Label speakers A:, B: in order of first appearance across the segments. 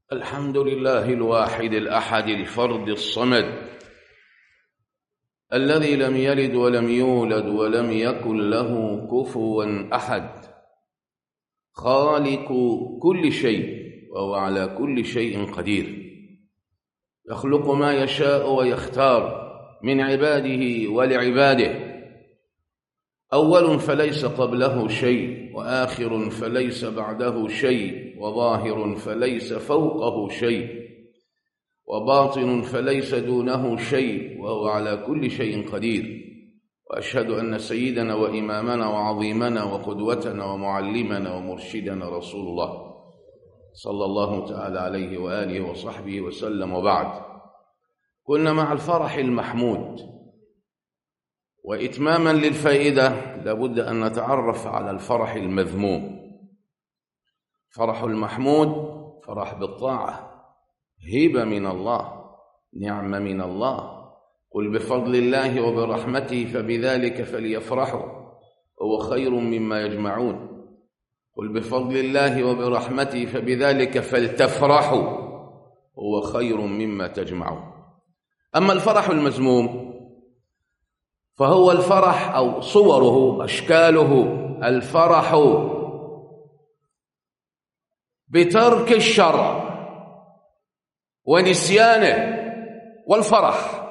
A: الحمد لله الواحد الأحد الفرد الصمد الذي لم يلد ولم يولد ولم يكن له كفوا أحد خالق كل شيء وهو على كل شيء قدير يخلق ما يشاء ويختار من عباده ولعباده أول فليس قبله شيء وآخر فليس بعده شيء وظاهر فليس فوقه شيء وباطن فليس دونه شيء وهو على كل شيء قدير وأشهد أن سيدنا وإمامنا وعظيمنا وقدوتنا ومعلمنا ومرشدنا رسول الله صلى الله تعالى عليه وآله وصحبه وسلم وبعد كنا مع الفرح المحمود وإتماما للفائدة لابد أن نتعرف على الفرح المذموم فرح المحمود فرح بالطاعة هبة من الله نعمة من الله قل بفضل الله وبرحمته فبذلك فليفرحوا هو خير مما يجمعون قل بفضل الله وبرحمته فبذلك فلتفرحوا هو خير مما تجمعون أما الفرح المذموم فهو الفرح أو صوره أشكاله الفرح بترك الشرع ونسيانه والفرح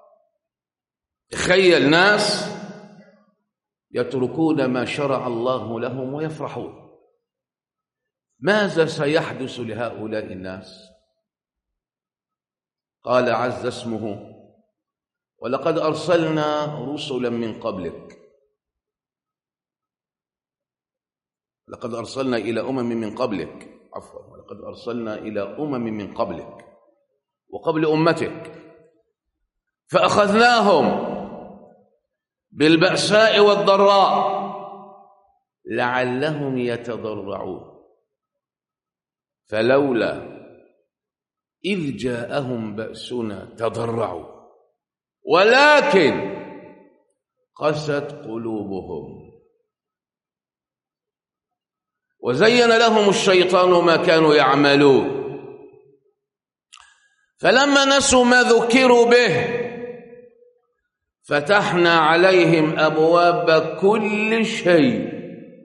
A: تخيل ناس يتركون ما شرع الله لهم ويفرحون ماذا سيحدث لهؤلاء الناس قال عز اسمه ولقد أرسلنا رسلا من قبلك لقد أرسلنا إلى أمم من قبلك عفوا ولقد أرسلنا إلى أمم من قبلك وقبل أمتك فأخذناهم بالبأساء والضراء لعلهم يتضرعون فلولا إذ جاءهم بأسنا تضرعوا ولكن قست قلوبهم وزين لهم الشيطان ما كانوا يعملون فلما نسوا ما ذكروا به فتحنا عليهم ابواب كل شيء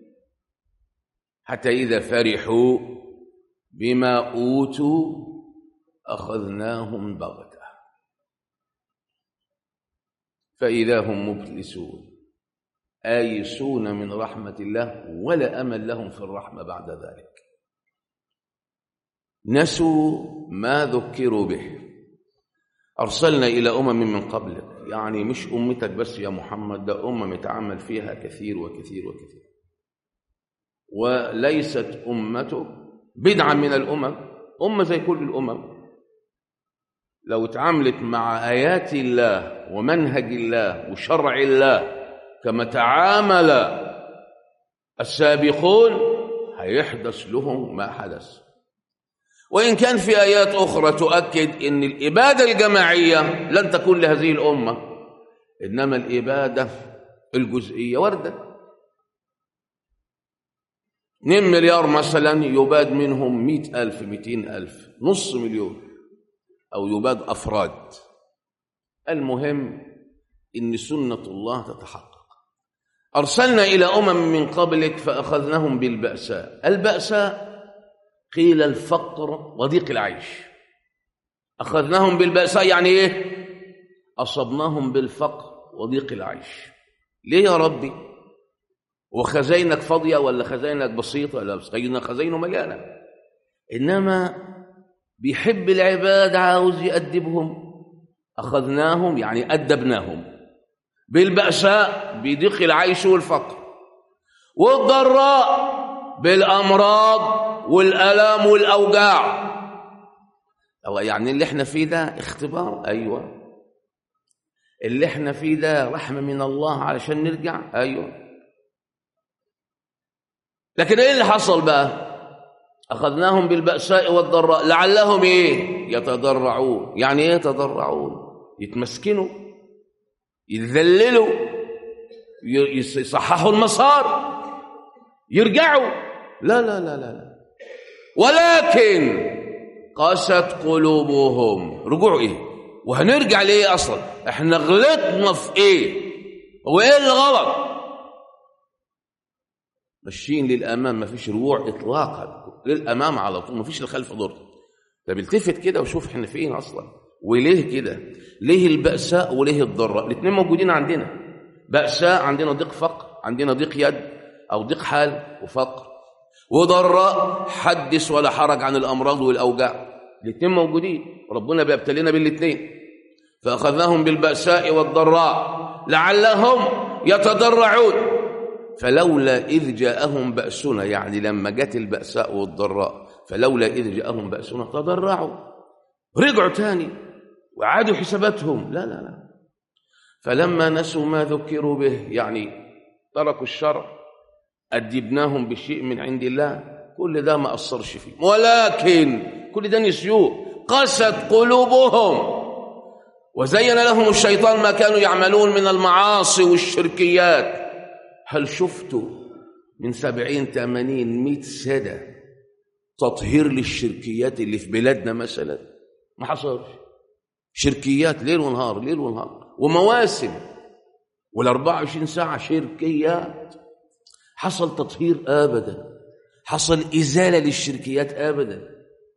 A: حتى اذا فرحوا بما اوتوا اخذناهم بغته فاذا هم مبلسون آيسون من رحمة الله ولا أمل لهم في الرحمة بعد ذلك نسوا ما ذكروا به أرسلنا إلى أمم من قبلك يعني مش أمتك بس يا محمد ده أمم يتعمل فيها كثير وكثير وكثير وليست أمتك بدعا من الأمم أمة زي كل الأمم لو تعاملت مع آيات الله ومنهج الله وشرع الله كما تعامل السابقون هيحدث لهم ما حدث وإن كان في آيات أخرى تؤكد أن الإبادة الجماعية لن تكون لهذه الأمة إنما الإبادة الجزئية وردة 2 مليار مثلا يباد منهم مئة ألف مئتين ألف نص مليون أو يباد أفراد المهم إن سنة الله تتحقق أرسلنا إلى أمم من قبلك فأخذناهم بالبأساء البأساء قيل الفقر وضيق العيش أخذناهم بالبأساء يعني إيه أصبناهم بالفقر وضيق العيش ليه يا ربي وخزينك فاضية ولا خزينك بسيطة ولا خزينك خزينه مليانة إنما بيحب العباد عاوز يأدبهم أخذناهم يعني أدبناهم بالبأساء بضيق العيش والفقر والضراء بالأمراض والألام والأوجاع الله يعني اللي احنا فيه ده اختبار أيوة اللي احنا فيه ده رحمة من الله علشان نرجع أيوة لكن ايه اللي حصل بقى أخذناهم بالبأساء والضراء لعلهم ايه يتضرعون يعني ايه يتضرعون يتمسكنوا يتذللوا يصححوا المسار يرجعوا لا لا لا لا, لا. ولكن قست قلوبهم رجوع ايه وهنرجع لايه اصلا احنا غلطنا في ايه وايه اللي غلط ماشيين للامام مفيش رجوع اطلاقا للامام على طول مفيش لخلف دور طب التفت كده وشوف احنا فين اصلا وليه كده ليه البأساء وليه الضراء الاثنين موجودين عندنا بأساء عندنا ضيق فقر عندنا ضيق يد او ضيق حال وفقر وضراء حدث ولا حرج عن الامراض والاوجاع الاثنين موجودين ربنا بيبتلينا بالاثنين فاخذناهم بالبأساء والضراء لعلهم يتضرعون فلولا إذ جاءهم بأسنا يعني لما جت البأساء والضراء فلولا إذ جاءهم بأسنا تضرعوا رجعوا تاني وعادوا حساباتهم لا لا لا فلما نسوا ما ذكروا به يعني تركوا الشرع أدبناهم بشيء من عند الله كل ده ما أثرش فيه ولكن كل ده نسيوه قست قلوبهم وزين لهم الشيطان ما كانوا يعملون من المعاصي والشركيات هل شفتوا من سبعين ثمانين مئة سنة تطهير للشركيات اللي في بلادنا مثلا ما حصلش شركيات ليل ونهار ليل ونهار ومواسم والأربعة وعشرين ساعة شركيات حصل تطهير أبدا حصل إزالة للشركيات أبدا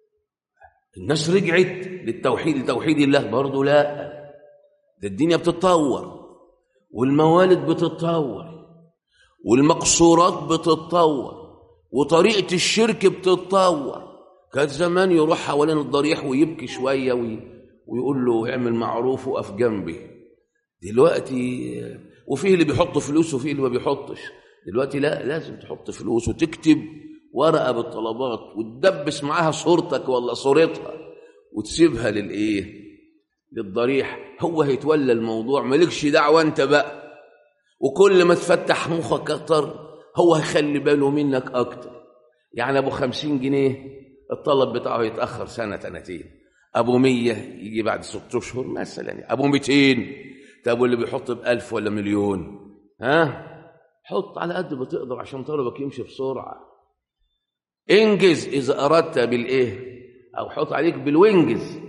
A: الناس رجعت للتوحيد لتوحيد الله برضه لا ده الدنيا بتتطور والموالد بتتطور والمقصورات بتتطور وطريقة الشرك بتتطور كان زمان يروح حوالين الضريح ويبكي شوية وي... ويقول له اعمل معروف وقف جنبي دلوقتي وفيه اللي بيحط فلوس وفيه اللي ما بيحطش دلوقتي لا لازم تحط فلوس وتكتب ورقة بالطلبات وتدبس معاها صورتك ولا صورتها وتسيبها للايه للضريح هو هيتولى الموضوع مالكش دعوة انت بقى وكل ما تفتح مخك اكتر هو هيخلي باله منك اكتر يعني ابو خمسين جنيه الطلب بتاعه يتأخر سنة سنتين ابو مية يجي بعد ست اشهر مثلا ابو ميتين طب واللي بيحط بألف ولا مليون ها حط على قد ما تقدر عشان طلبك يمشي بسرعة انجز إذا أردت بالإيه أو حط عليك بالوينجز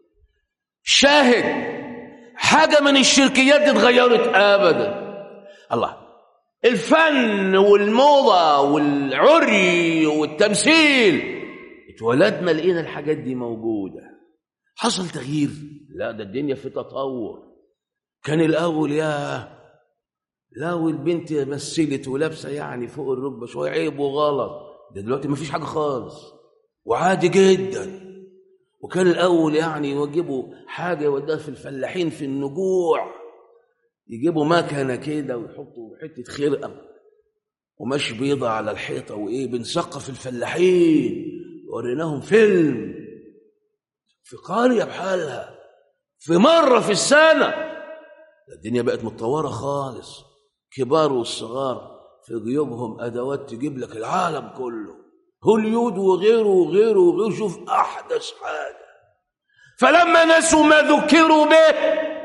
A: شاهد حاجة من الشركيات دي اتغيرت أبدا الله الفن والموضة والعري والتمثيل اتولدنا لقينا الحاجات دي موجودة حصل تغيير لا ده الدنيا في تطور كان الأول يا لا والبنت مثلت ولابسة يعني فوق الركبة شوية عيب وغلط ده دلوقتي مفيش حاجة خالص وعادي جدا وكان الأول يعني يجيبوا حاجة يودوها في الفلاحين في النجوع يجيبوا مكنة كده ويحطوا حتة خرقة ومش بيضة على الحيطة وإيه بنثقف الفلاحين وريناهم فيلم في قرية بحالها في مرة في السنة الدنيا بقت متطورة خالص كبار والصغار في جيوبهم أدوات تجيب لك العالم كله هوليود وغيره وغيره وغيره شوف أحدث حاجة فلما نسوا ما ذكروا به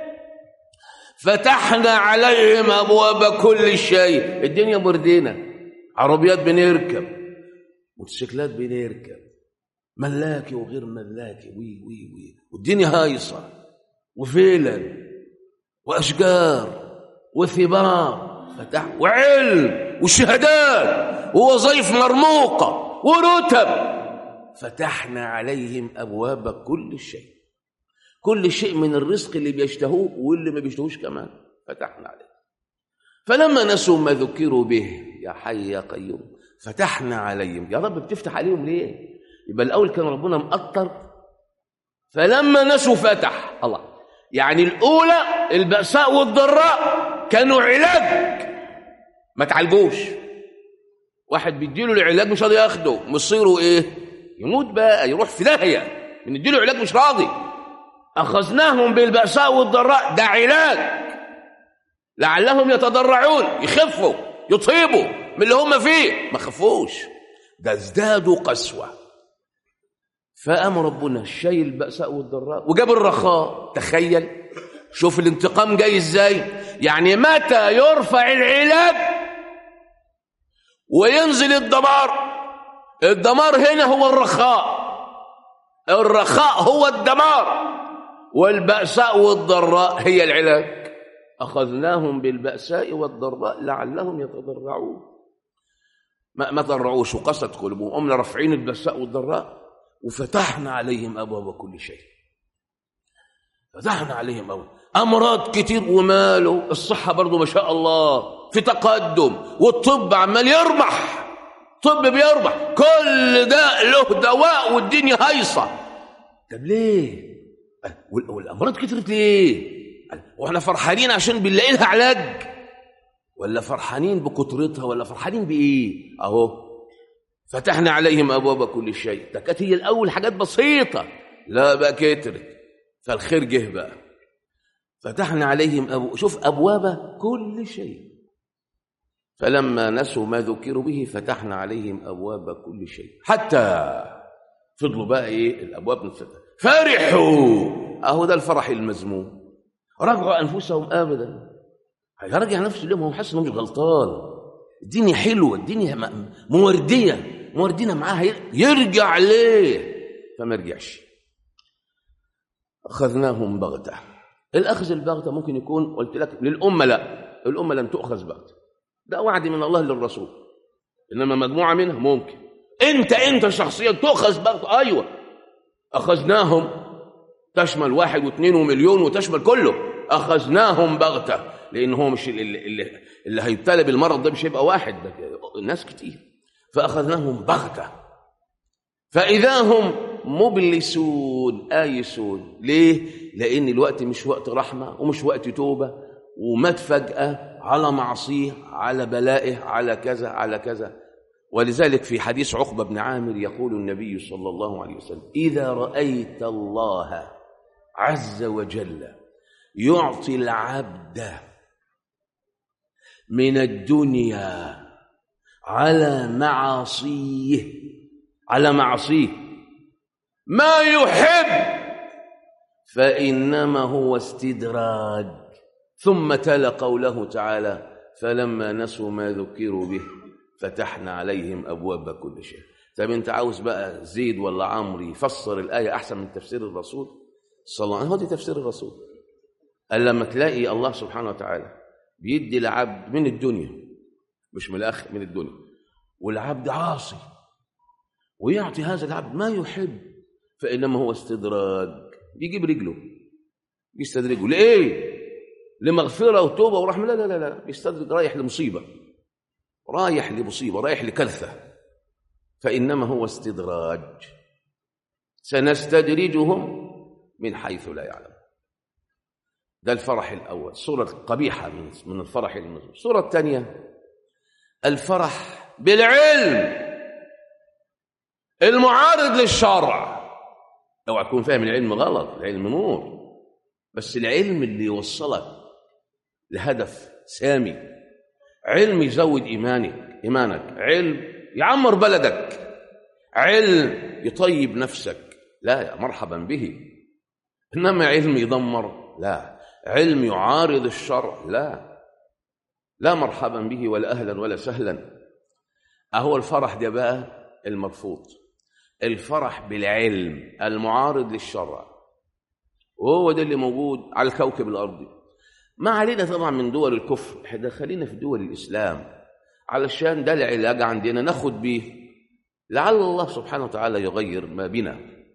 A: فتحنا عليهم أبواب كل شيء الدنيا بردينا عربيات بنركب موتوسيكلات بنركب ملاكي وغير ملاكي وي وي وي والدنيا هايصة وفيلل وأشجار وثمار فتح وعلم وشهادات ووظائف مرموقة ورتب فتحنا عليهم أبواب كل شيء كل شيء من الرزق اللي بيشتهوه واللي ما بيشتهوش كمان فتحنا عليه فلما نسوا ما ذكروا به يا حي يا قيوم فتحنا عليهم يا رب بتفتح عليهم ليه يبقى الأول كان ربنا مقطر فلما نسوا فتح الله يعني الأولى البأساء والضراء كانوا علاج ما تعالجوش واحد بيديله العلاج مش راضي ياخده مصيره ايه يموت بقى يروح في داهيه بنديله علاج مش راضي اخذناهم بالبأساء والضراء ده علاج لعلهم يتضرعون يخفوا يطيبوا من اللي هم فيه ما خفوش ده ازدادوا قسوه فقام ربنا شايل البأساء والضراء وجاب الرخاء تخيل شوف الانتقام جاي ازاي يعني متى يرفع العلاج وينزل الدمار الدمار هنا هو الرخاء الرخاء هو الدمار والبأساء والضراء هي العلاج أخذناهم بالبأساء والضراء لعلهم يتضرعون ما ما ضرعوش وقست قلوبهم قمنا رافعين البأساء والضراء وفتحنا عليهم أبواب كل شيء فتحنا عليهم أبواب أمراض كتير وماله الصحة برضو ما شاء الله في تقدم والطب عمال يربح طب بيربح كل ده له دواء والدنيا هايصة طب ليه وال- والأمراض كترت ليه واحنا فرحانين عشان بنلاقي لها علاج ولا فرحانين بكترتها ولا فرحانين بإيه أهو فتحنا عليهم أبواب كل شيء ده كانت هي الأول حاجات بسيطة لا بقى كترت فالخير جه بقى فتحنا عليهم أبو شوف أبواب كل شيء فلما نسوا ما ذكروا به فتحنا عليهم أبواب كل شيء حتى فضلوا بقى إيه الأبواب مفتحة فرحوا أهو ده الفرح المذموم رجعوا أنفسهم أبدا هيرجع نفسه لهم هو حاسس إنه مش غلطان الدنيا حلوة الدنيا م- موردية موردينا معاها ير- يرجع ليه فما رجعش أخذناهم بغتة الأخذ البغتة ممكن يكون قلت لك للأمة لا الأمة لن تؤخذ بغتة ده وعد من الله للرسول إنما مجموعة منها ممكن أنت أنت شخصيا تؤخذ بغتة أيوة أخذناهم تشمل واحد واثنين ومليون وتشمل كله أخذناهم بغتة لأن هو مش اللي, اللي, اللي هيبتلى بالمرض ده مش هيبقى واحد ده الناس كتير فأخذناهم بغتة فإذا هم مبلسون آيسون ليه؟ لأن الوقت مش وقت رحمة ومش وقت توبة ومات فجأة على معصيه على بلائه على كذا على كذا ولذلك في حديث عقبة بن عامر يقول النبي صلى الله عليه وسلم إذا رأيت الله عز وجل يعطي العبد من الدنيا على معاصيه على معصيه ما يحب فإنما هو استدراج ثم تلا قوله تعالى فلما نسوا ما ذكروا به فتحنا عليهم أبواب كل شيء طب أنت عاوز بقى زيد ولا عمرو يفسر الآية أحسن من تفسير الرسول صلى الله عليه وسلم هو دي تفسير الرسول قال لما تلاقي الله سبحانه وتعالى بيدي العبد من الدنيا مش من الآخر من الدنيا والعبد عاصي ويعطي هذا العبد ما يحب فإنما هو استدراج بيجيب رجله بيستدرجه لإيه؟ لمغفرة وتوبة ورحمة لا لا لا لا بيستدرج رايح لمصيبة رايح لمصيبة رايح لكلفة فإنما هو استدراج سنستدرجهم من حيث لا يعلم ده الفرح الأول صورة قبيحة من من الفرح المذموم الصورة الثانية الفرح بالعلم المعارض للشرع اوعى تكون فاهم العلم غلط العلم نور بس العلم اللي يوصلك لهدف سامي علم يزود ايمانك ايمانك علم يعمر بلدك علم يطيب نفسك لا مرحبا به انما علم يدمر لا علم يعارض الشرع لا لا مرحبا به ولا اهلا ولا سهلا اهو الفرح ده بقى المرفوض الفرح بالعلم المعارض للشرع وهو ده اللي موجود على الكوكب الارضي ما علينا طبعا من دول الكفر احنا خلينا في دول الاسلام علشان ده العلاج عندنا ناخد بيه لعل الله سبحانه وتعالى يغير ما بنا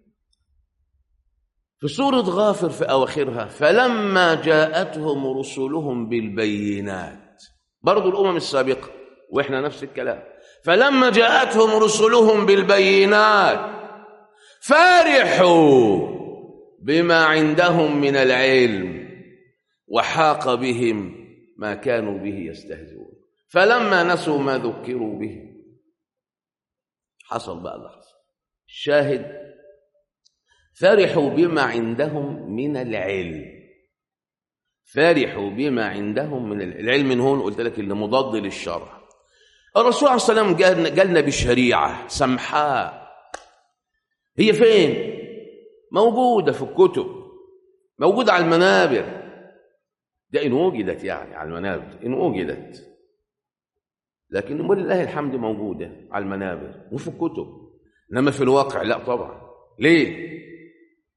A: في سورة غافر في أواخرها فلما جاءتهم رسلهم بالبينات برضو الأمم السابقة وإحنا نفس الكلام فلما جاءتهم رسلهم بالبينات فرحوا بما عندهم من العلم وحاق بهم ما كانوا به يستهزئون فلما نسوا ما ذكروا به حصل بقى اللي حصل الشاهد فرحوا بما عندهم من العلم فرحوا بما عندهم من العلم العلم من هون قلت لك اللي مضاد للشرع الرسول عليه الصلاه والسلام جالنا, جالنا بشريعه سمحاء هي فين موجوده في الكتب موجوده على المنابر ده ان وجدت يعني على المنابر ان وجدت لكن ولله الحمد موجوده على المنابر وفي الكتب انما في الواقع لا طبعا ليه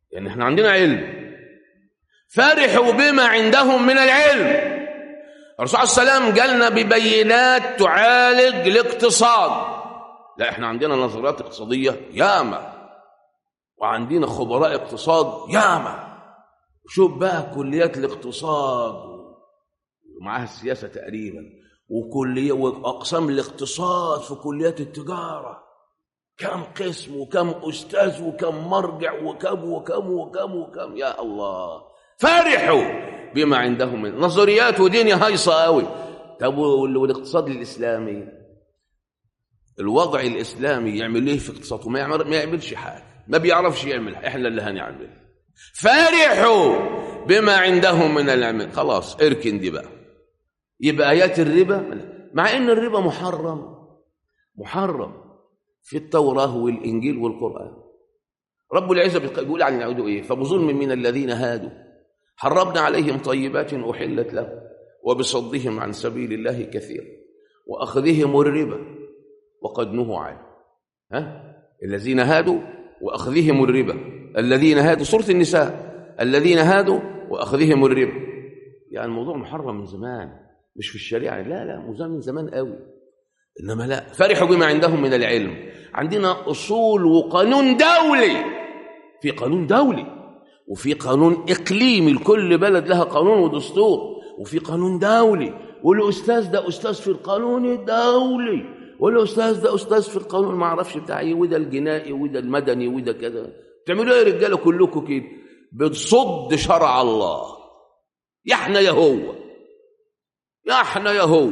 A: يعني احنا عندنا علم فرحوا بما عندهم من العلم الرسول صلى الله عليه وسلم جالنا ببينات تعالج الاقتصاد لا احنا عندنا نظريات اقتصادية ياما وعندنا خبراء اقتصاد ياما شوف بقى كليات الاقتصاد ومعاها السياسة تقريبا وكلية وأقسام الاقتصاد في كليات التجارة كم قسم وكم أستاذ وكم مرجع وكم وكم وكم وكم يا الله فرحوا بما عندهم من نظريات ودنيا هايصة قوي طب والاقتصاد الإسلامي الوضع الإسلامي يعمل ايه في اقتصاده ما, يعمل ما يعملش حاجة ما بيعرفش يعمل احنا اللي هنعمل فرحوا بما عندهم من العلم خلاص اركن دي بقى يبقى آيات الربا مع ان الربا محرم محرم في التوراة والإنجيل والقرآن رب العزة بيقول عن العدو إيه فبظلم من الذين هادوا حرمنا عليهم طيبات أحلت لهم وبصدهم عن سبيل الله كثير وأخذهم الربا وقد نهوا عنه ها الذين هادوا وأخذهم الربا الذين هادوا سورة النساء الذين هادوا وأخذهم الربا يعني الموضوع محرم من زمان مش في الشريعة لا لا مزام من زمان قوي إنما لا فرحوا بما عندهم من العلم عندنا أصول وقانون دولي في قانون دولي وفي قانون إقليمي لكل بلد لها قانون ودستور وفي قانون دولي والأستاذ ده أستاذ في القانون الدولي والأستاذ ده أستاذ في القانون ما أعرفش بتاع إيه وده الجنائي وده المدني وده كذا تعملوا إيه يا رجالة كلكم كده بتصد شرع الله يا إحنا يا هو يا إحنا يا هو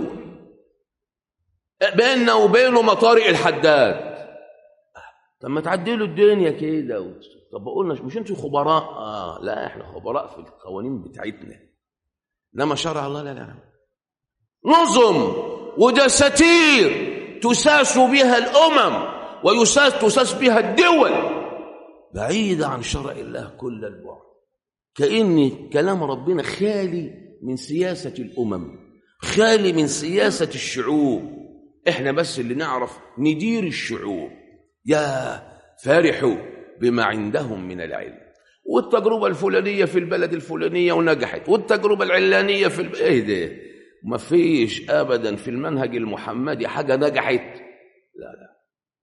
A: بيننا وبينه مطارق الحداد طب ما تعدلوا الدنيا كده طب قلنا مش انتوا خبراء اه لا احنا خبراء في القوانين بتاعتنا انما شرع الله لا لا نظم ودساتير تساس بها الامم ويساس تساس بها الدول بعيدة عن شرع الله كل البعد كأن كلام ربنا خالي من سياسة الأمم خالي من سياسة الشعوب احنا بس اللي نعرف ندير الشعوب يا فرحوا بما عندهم من العلم والتجربة الفلانية في البلد الفلانية ونجحت والتجربة العلانية في الب... ايه ده ما فيش ابدا في المنهج المحمدي حاجة نجحت لا لا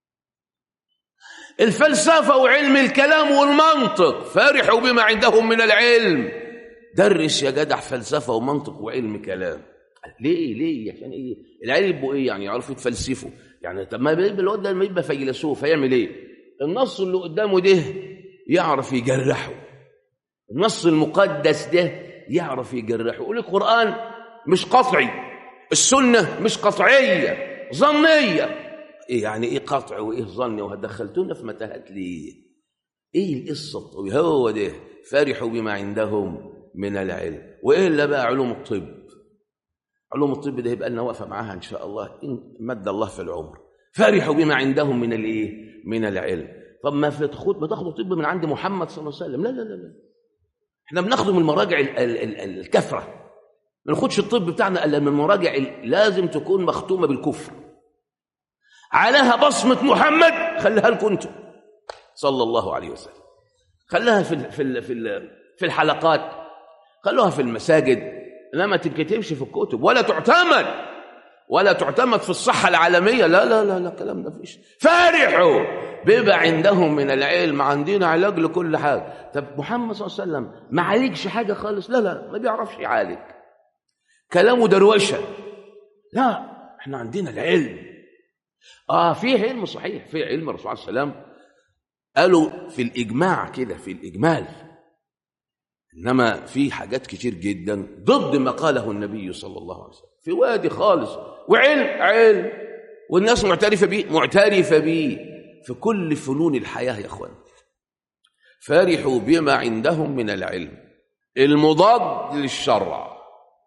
A: الفلسفة وعلم الكلام والمنطق فرحوا بما عندهم من العلم درس يا جدع فلسفة ومنطق وعلم كلام ليه ليه عشان ايه العيال يبقوا ايه يعني يعرفوا يتفلسفوا يعني طب ما يبقى الواد ده لما يبقى فيلسوف هيعمل ايه النص اللي قدامه ده يعرف يجرحه النص المقدس ده يعرف يجرحه يقول القرآن مش قطعي السنة مش قطعية ظنية إيه يعني ايه قطع وايه ظني وهدخلتونا في متاهات ليه ايه القصه الطويله هو ده فرحوا بما عندهم من العلم والا بقى علوم الطب علوم الطب ده يبقى لنا واقفه معاها ان شاء الله ان مد الله في العمر فرحوا بما عندهم من الايه من العلم طب ما في تاخد ما تاخدوا طب من عند محمد صلى الله عليه وسلم لا لا لا لا احنا بناخده من المراجع ال ال ال الكثره ما ناخدش الطب بتاعنا الا من المراجع لازم تكون مختومه بالكفر عليها بصمه محمد خليها لكم انتم صلى الله عليه وسلم خليها في في في في الحلقات خلوها في المساجد لا ما تنكتبش في الكتب ولا تعتمد ولا تعتمد في الصحة العالمية لا لا لا لا الكلام ده فيش فرحوا بما عندهم من العلم عندنا علاج لكل حاجة طب محمد صلى الله عليه وسلم ما عالجش حاجة خالص لا لا ما بيعرفش يعالج كلامه دروشة لا احنا عندنا العلم اه في علم صحيح في علم الرسول صلى الله عليه وسلم قالوا في الإجماع كده في الإجمال إنما في حاجات كتير جدا ضد ما قاله النبي صلى الله عليه وسلم في وادي خالص وعلم علم والناس معترفة بيه معترفة بيه في كل فنون الحياة يا أخوان فرحوا بما عندهم من العلم المضاد للشرع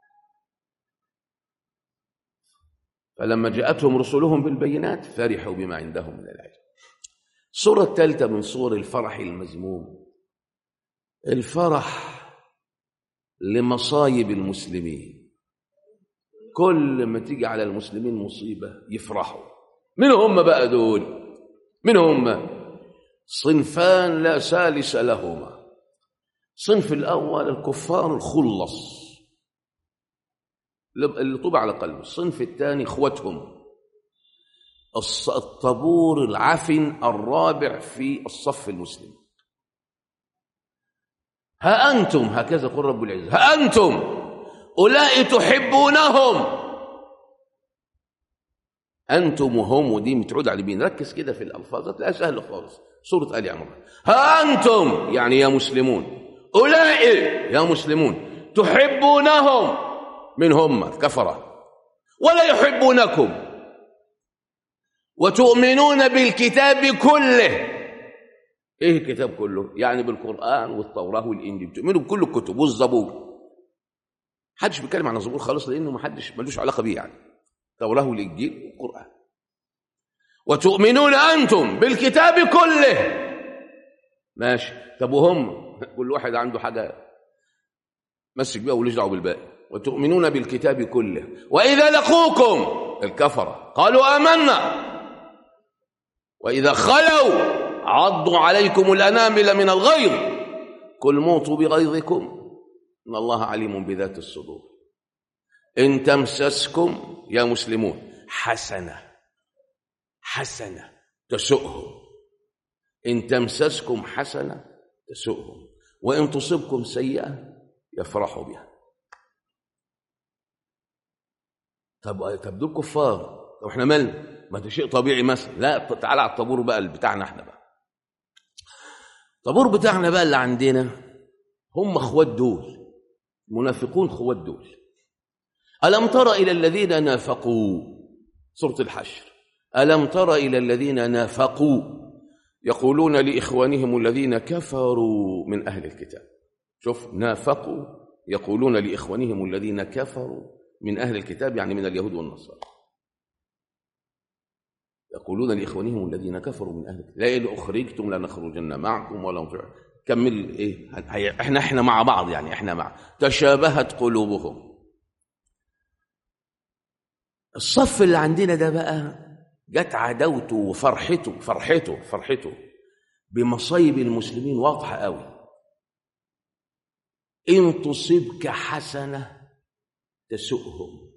A: فلما جاءتهم رسلهم بالبينات فرحوا بما عندهم من العلم الصورة الثالثة من صور الفرح المذموم الفرح لمصايب المسلمين كل ما تيجي على المسلمين مصيبة يفرحوا من هم بقى دول من هم صنفان لا ثالث لهما الصنف الأول الكفار الخلص اللي طبع على قلبه الصنف الثاني اخوتهم الص- الطابور العفن الرابع في الصف المسلم ها أنتم هكذا يقول رب العزة ها أنتم أولئك تحبونهم أنتم وهم ودي متعود على مين ركز كده في الألفاظ هتلاقيها سهلة خالص سورة آل عمران ها أنتم يعني يا مسلمون أولئك يا مسلمون تحبونهم من هم الكفرة ولا يحبونكم وتؤمنون بالكتاب كله ايه الكتاب كله يعني بالقرآن والتوراة والإنجيل بتؤمنوا بكل الكتب والزبور محدش بيتكلم عن الزبور خالص لأنه محدش ملوش علاقة بيه يعني التوراة والإنجيل والقرآن وتؤمنون أنتم بالكتاب كله ماشي طب وهم كل واحد عنده حاجة مسك بيها وليش دعوه بالباقي وتؤمنون بالكتاب كله وإذا لقوكم الكفرة قالوا آمنا وإذا خلوا عضوا عليكم الأنامل من الغيظ قل موتوا بغيظكم إن الله عليم بذات الصدور إن تمسسكم يا مسلمون حسنة حسنة تسؤهم إن تمسسكم حسنة تسؤهم وإن تصبكم سيئة يفرحوا بها طب طب دول كفار طب احنا مالنا ما ده شيء طبيعي مثلا لا تعالى على الطابور بقى اللي بتاعنا احنا بقى الطابور بتاعنا بقى اللي عندنا هم اخوات دول منافقون اخوات دول ألم تر إلى الذين نافقوا سورة الحشر ألم تر إلى الذين نافقوا يقولون لإخوانهم الذين كفروا من أهل الكتاب شوف نافقوا يقولون لإخوانهم الذين كفروا من أهل الكتاب يعني من اليهود والنصارى يقولون لإخوانهم الذين كفروا من أهل الكتاب لئن أخرجتم لنخرجن معكم ولا نطيع كمل إيه هي- إحنا إحنا مع بعض يعني إحنا مع تشابهت قلوبهم الصف اللي عندنا ده بقى جت عداوته وفرحته فرحته فرحته بمصايب المسلمين واضحة قوي إن تصبك حسنة تسؤهم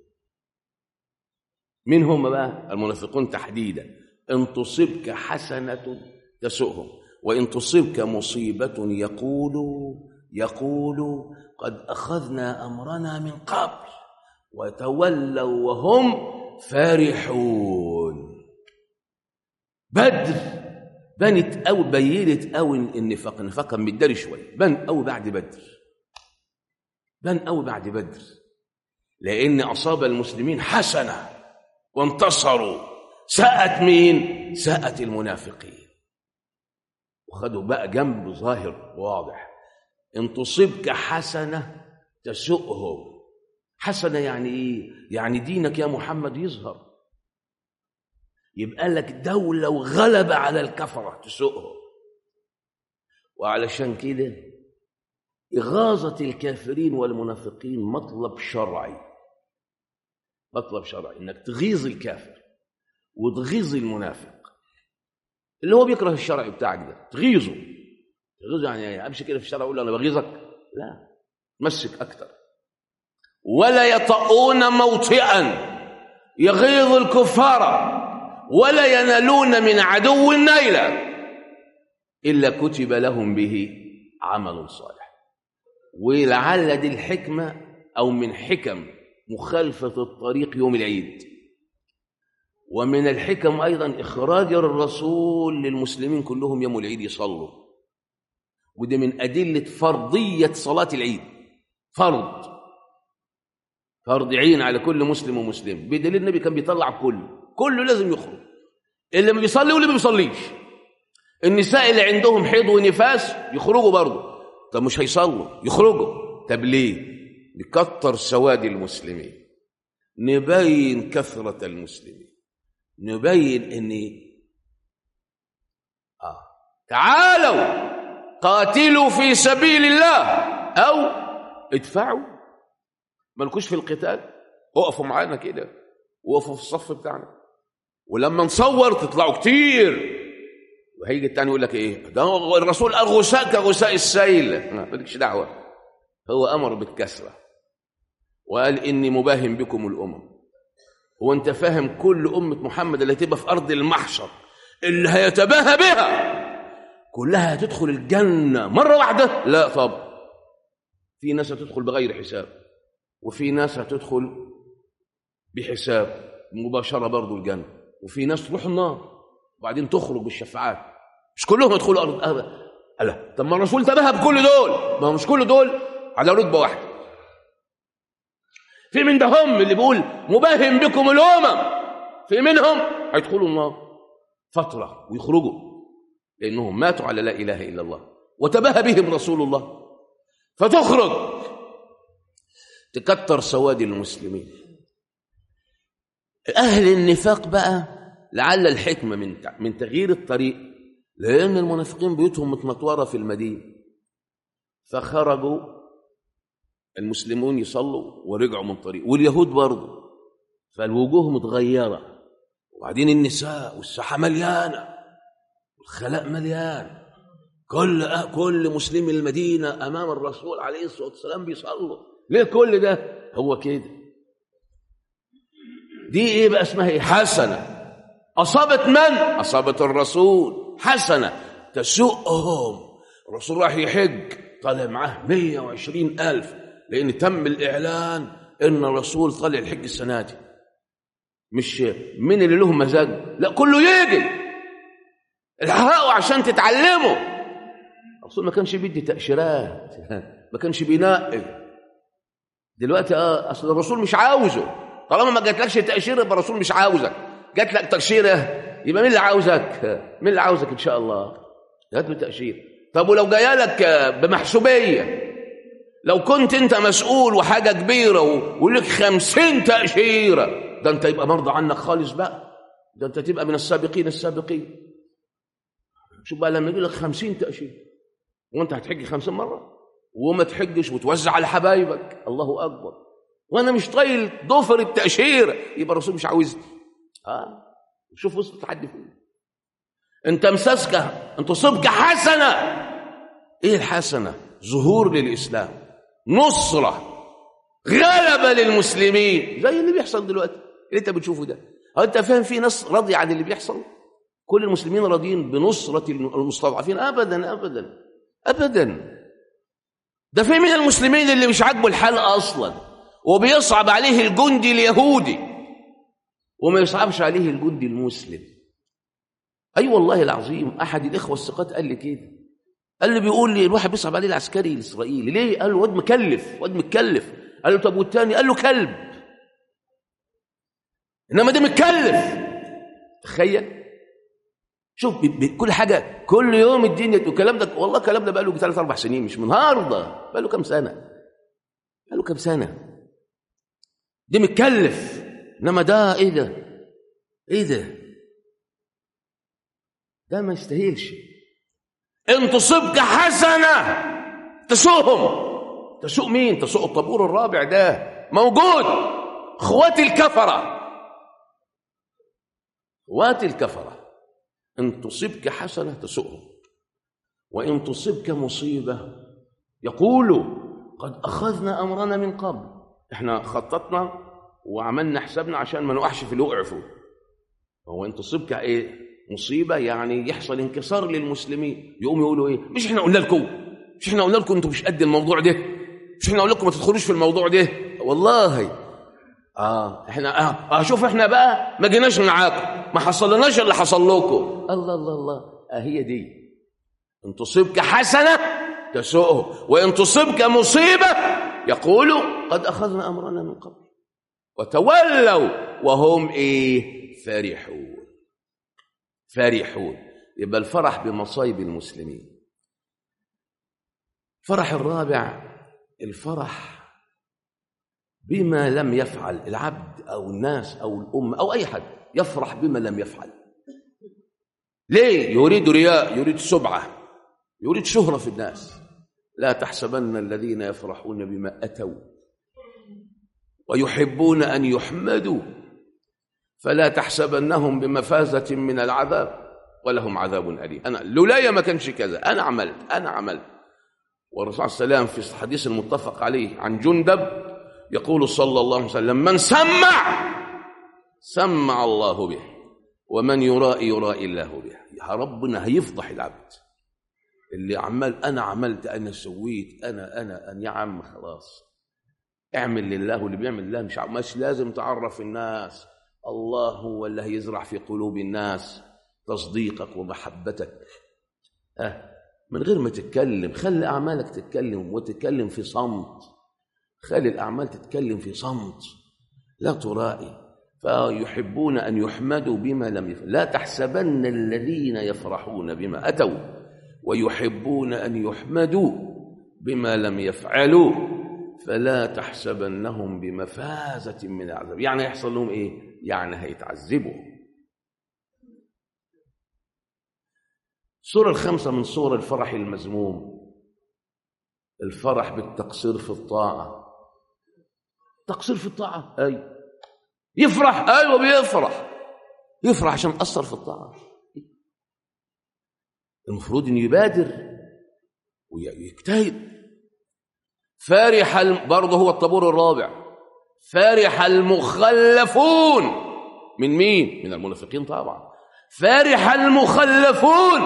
A: من هم بقى المنافقون تحديدا إن تصبك حسنة تسؤهم وإن تصبك مصيبة يقولوا يقولوا قد أخذنا أمرنا من قبل وتولوا وهم فرحون بدر بنت أو بينت أو النفاق النفاق كان متداري شوية بان أو بعد بدر بان أو بعد بدر لأن أصاب المسلمين حسنة وانتصروا ساءت مين؟ ساءت المنافقين وخدوا بقى جنب ظاهر واضح إن تصبك حسنة تسؤهم حسنة يعني إيه؟ يعني دينك يا محمد يظهر يبقى لك دولة وغلبة على الكفرة تسؤهم وعلشان كده إغاظة الكافرين والمنافقين مطلب شرعي مطلب شرعي إنك تغيظ الكافر وتغيظ المنافق اللي هو بيكره الشرع بتاعك ده تغيظه تغيظه يعني إيه؟ امشي كده في الشارع اقول له انا بغيظك لا مسك اكتر ولا يطؤون موطئا يغيظ الكفار ولا ينالون من عدو نيلا الا كتب لهم به عمل صالح ولعل دي الحكمه او من حكم مخالفه الطريق يوم العيد ومن الحكم ايضا اخراج الرسول للمسلمين كلهم يوم العيد يصلوا وده من ادله فرضيه صلاه العيد فرض فرض عين على كل مسلم ومسلم بدليل النبي كان بيطلع كله كله لازم يخرج اللي ما بيصلي واللي ما بيصليش النساء اللي عندهم حيض ونفاس يخرجوا برضه طب مش هيصلوا يخرجوا طب ليه نكتر سواد المسلمين نبين كثرة المسلمين نبين ان آه. تعالوا قاتلوا في سبيل الله او ادفعوا مالكوش في القتال اقفوا معانا كده وقفوا في الصف بتاعنا ولما نصور تطلعوا كتير وهيجي التاني يقول لك ايه ده هو الرسول قال غثاء كغثاء السيل ما مالكش دعوه هو امر بالكسره وقال اني مباهم بكم الامم هو انت فاهم كل امه محمد اللي هتبقى في ارض المحشر اللي هيتباهى بها كلها هتدخل الجنه مره واحده لا طب في ناس هتدخل بغير حساب وفي ناس هتدخل بحساب مباشره برضو الجنه وفي ناس تروح النار وبعدين تخرج بالشفاعات مش كلهم يدخلوا ارض أرض. لا طب ما الرسول تباهى بكل دول ما هو مش كل دول على رتبه واحده في من ده هم اللي بيقول مباهم بكم الامم في منهم هيدخلوا النار فتره ويخرجوا لانهم ماتوا على لا اله الا الله وتباهى بهم رسول الله فتخرج تكتر سواد المسلمين اهل النفاق بقى لعل الحكمه من من تغيير الطريق لان المنافقين بيوتهم متنطوره في المدينه فخرجوا المسلمون يصلوا ورجعوا من طريق واليهود برضه فالوجوه متغيره وبعدين النساء والساحه مليانه والخلاء مليان كل كل مسلم المدينه امام الرسول عليه الصلاه والسلام بيصلوا ليه كل ده هو كده دي ايه بقى اسمها ايه حسنه اصابت من اصابت الرسول حسنه تسوءهم الرسول راح يحج طالع معاه 120 ألف لأن تم الإعلان إن الرسول طالع الحج السنة دي مش من اللي لهم مزاج لا كله يجي الحقوا عشان تتعلموا الرسول ما كانش بيدي تأشيرات ما كانش بينقل دلوقتي اه اصل الرسول مش عاوزه طالما ما جاتلكش تأشيرة يبقى الرسول مش عاوزك جات لك تأشيرة يبقى مين اللي عاوزك مين اللي عاوزك ان شاء الله هات له تأشيرة طب ولو جايه لك بمحسوبية لو كنت انت مسؤول وحاجة كبيرة ولك خمسين تأشيرة ده انت يبقى مرضى عنك خالص بقى ده انت تبقى من السابقين السابقين شوف بقى لما يجي لك خمسين تأشيرة وانت هتحج خمسين مرة وما تحجش وتوزع على حبايبك الله أكبر وانا مش طايل ضفر التأشيرة يبقى الرسول مش عاوزني اه شوف وصلت لحد فين انت مساسك انت صبك حسنة ايه الحسنة ظهور للإسلام نصرة غلبة للمسلمين زي اللي بيحصل دلوقتي اللي انت بتشوفه ده هل انت فاهم في ناس راضية عن اللي بيحصل كل المسلمين راضيين بنصرة المستضعفين ابدا ابدا ابدا ده في من المسلمين اللي مش عاجبه الحال اصلا وبيصعب عليه الجندي اليهودي وما يصعبش عليه الجندي المسلم اي أيوة والله العظيم احد الاخوه الثقات قال لي كده قال لي بيقول لي الواحد بيصعب عليه العسكري الاسرائيلي ليه قال له واد مكلف واد متكلف قال له طب والتاني قال له كلب انما ده متكلف تخيل شوف كل حاجه كل يوم الدنيا والكلام ده والله الكلام ده بقى له ثلاث اربع سنين مش من النهارده بقى له كام سنه بقى له كام سنه ده متكلف انما ده ايه ده ايه ده ده ما يستاهلش ان تصبك حسنه تسوقهم تسوق مين تسوق الطابور الرابع ده موجود اخواتي الكفره اخواتي الكفره ان تصبك حسنه تسوقهم وان تصبك مصيبه يقولوا قد اخذنا امرنا من قبل احنا خططنا وعملنا حسابنا عشان ما نقعش في اللي وقعوا فيه هو ان تصبك ايه مصيبه يعني يحصل انكسار للمسلمين يقوموا يقولوا ايه مش احنا قلنا لكم مش احنا قلنا لكم انتوا مش قد الموضوع ده مش احنا قلنا لكم ما تدخلوش في الموضوع ده والله اه احنا اه, آه شوف احنا بقى ما جيناش معاكم ما حصلناش اللي حصل لكم الله الله الله اه هي دي ان تصيبك حسنه تسوءه وان تصيبك مصيبه يقولوا قد اخذنا امرنا من قبل وتولوا وهم ايه فرحون فرحون يبقى الفرح بمصايب المسلمين الفرح الرابع الفرح بما لم يفعل العبد او الناس او الامه او اي حد يفرح بما لم يفعل ليه يريد رياء يريد سبعه يريد شهره في الناس لا تحسبن الذين يفرحون بما اتوا ويحبون ان يحمدوا فلا تحسبنهم بمفازه من العذاب ولهم عذاب أليم أنا لولايا ما كانش كذا أنا عملت أنا عملت والرسول صلى الله عليه وسلم في الحديث المتفق عليه عن جندب يقول صلى الله عليه وسلم من سمع سمع الله به ومن يرائي يرائي الله به يا ربنا هيفضح العبد اللي عمال انا عملت انا سويت انا انا انا يا عم خلاص اعمل لله واللي بيعمل لله مش مش لازم تعرف الناس الله هو اللي هيزرع في قلوب الناس تصديقك ومحبتك أه من غير ما تتكلم خلي اعمالك تتكلم وتتكلم في صمت خلي الاعمال تتكلم في صمت لا ترائي فيحبون ان يحمدوا بما لم يفعلوا لا تحسبن الذين يفرحون بما اتوا ويحبون ان يحمدوا بما لم يفعلوا فلا تحسبنهم بمفازه من العذاب يعني يحصل لهم ايه يعني هيتعذبوا السورة الخامسة من سور الفرح المذموم الفرح بالتقصير في الطاعة تقصير في الطاعة أي يفرح أيوة بيفرح يفرح عشان أثر في الطاعة المفروض أن يبادر ويجتهد فارح برضه هو الطابور الرابع فارح المخلفون من مين؟ من المنافقين طبعا فرح المخلفون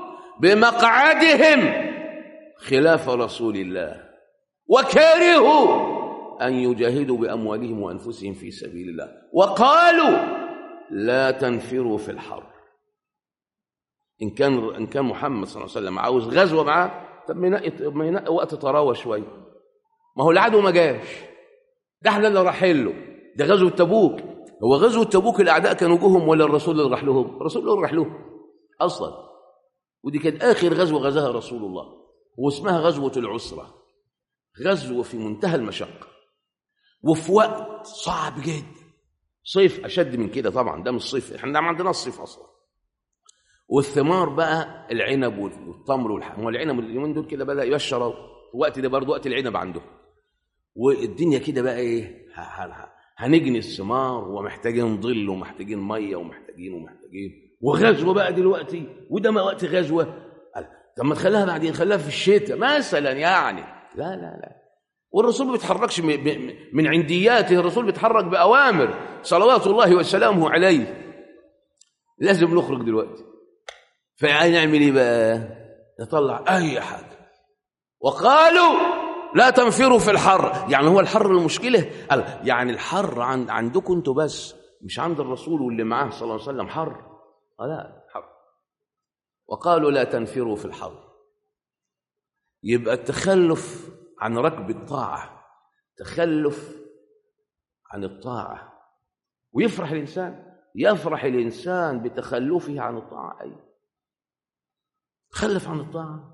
A: بمقعدهم خلاف رسول الله وكرهوا أن يجاهدوا بأموالهم وأنفسهم في سبيل الله وقالوا لا تنفروا في الحر إن كان إن كان محمد صلى الله عليه وسلم عاوز غزوة معاه طب ما ينقي ما ينقي وقت طراوة شوية ما هو العدو ما جاش ده احنا اللي رايحين له ده غزوة تبوك هو غزوة تبوك الأعداء كانوا جوهم ولا الرسول اللي راح لهم الرسول اللي راح لهم أصلا ودي كانت آخر غزوة غزاها رسول الله واسمها غزوة العسرة غزوة في منتهى المشقة وفي وقت صعب جدا صيف أشد من كده طبعا ده مش صيف احنا ما عندناش صيف أصلا والثمار بقى العنب والتمر والحم والعنب اليومين دول كده بدأ يشرب الوقت ده برضه وقت العنب عندهم والدنيا كده بقى ايه هنجني الثمار ومحتاجين ظل ومحتاجين ميه ومحتاجين ومحتاجين وغزوه بقى دلوقتي وده ما وقت غزوه طب ما تخليها بعدين خليها في الشتاء مثلا يعني لا لا لا والرسول ما بيتحركش من عندياته الرسول بيتحرك باوامر صلوات الله وسلامه عليه لازم نخرج دلوقتي فنعمل ايه بقى نطلع اي حاجه وقالوا لا تنفروا في الحر يعني هو الحر المشكلة يعني الحر عند عندكم انتوا بس مش عند الرسول واللي معاه صلى الله عليه وسلم حر آه لا حر وقالوا لا تنفروا في الحر يبقى التخلف عن ركب الطاعة تخلف عن الطاعة ويفرح الإنسان يفرح الإنسان بتخلفه عن الطاعة أي تخلف عن الطاعة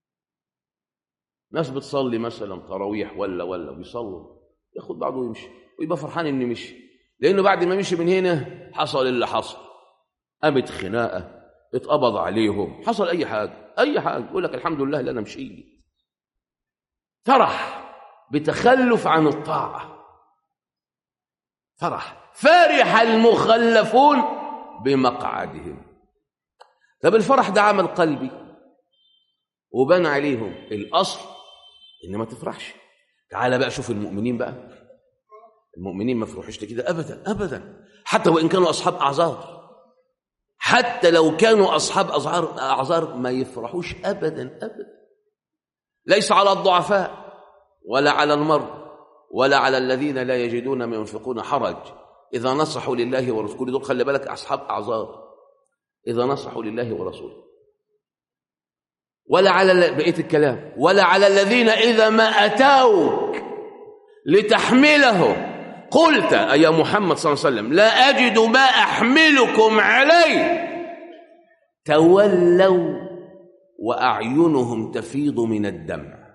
A: ناس بتصلي مثلا تراويح ولا ولا بيصلوا ياخد بعضه ويمشي ويبقى فرحان انه مشي لانه بعد ما مشي من هنا حصل اللي حصل قامت خناقه اتقبض عليهم حصل اي حاجه اي حاجه يقول لك الحمد لله اللي انا مشيت فرح بتخلف عن الطاعه فرح فرح المخلفون بمقعدهم طب الفرح ده عمل قلبي وبان عليهم الاصل ان ما تفرحش تعال بقى شوف المؤمنين بقى المؤمنين ما يفرحوش كده ابدا ابدا حتى وان كانوا اصحاب اعذار حتى لو كانوا اصحاب اعذار اعذار ما يفرحوش ابدا ابدا ليس على الضعفاء ولا على المرضى ولا على الذين لا يجدون ما ينفقون حرج اذا نصحوا لله ورسوله دول خلي بالك اصحاب اعذار اذا نصحوا لله ورسوله ولا على بقيه الكلام ولا على الذين اذا ما اتوك لتحمله قلت يا محمد صلى الله عليه وسلم لا اجد ما احملكم عليه تولوا واعينهم تفيض من الدمع